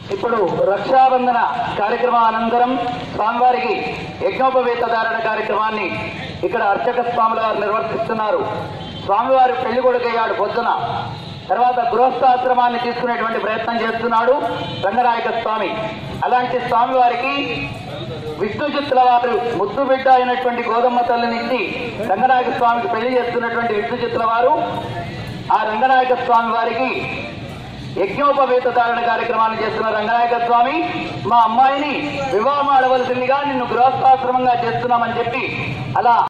ఇప్పుడు రక్షాబంధన కార్యక్రమం అనంతరం స్వామివారికి యజ్ఞోపవేత ధారణ కార్యక్రమాన్ని ఇక్కడ అర్చక స్వాముల వారు నిర్వర్తిస్తున్నారు స్వామివారు పెళ్లి కొడుకయ్యాడు పొద్దున తర్వాత గృహస్థాశ్రమాన్ని తీసుకునేటువంటి ప్రయత్నం చేస్తున్నాడు రంగనాయక స్వామి అలాంటి స్వామివారికి విష్ణు చిత్తుల వారు ముద్దు బిడ్డ అయినటువంటి గోదమ్మ తల్లినిచ్చి రంగనాయక స్వామికి పెళ్లి చేస్తున్నటువంటి విష్ణు చిత్తుల వారు ఆ రంగనాయక స్వామి వారికి యజ్ఞోపవేత ధారణ కార్యక్రమాన్ని చేస్తున్న రంగనాయక స్వామి మా అమ్మాయిని వివాహం ఆడవలసిందిగా నిన్ను గృహస్థాశ్రమంగా చేస్తున్నామని చెప్పి అలా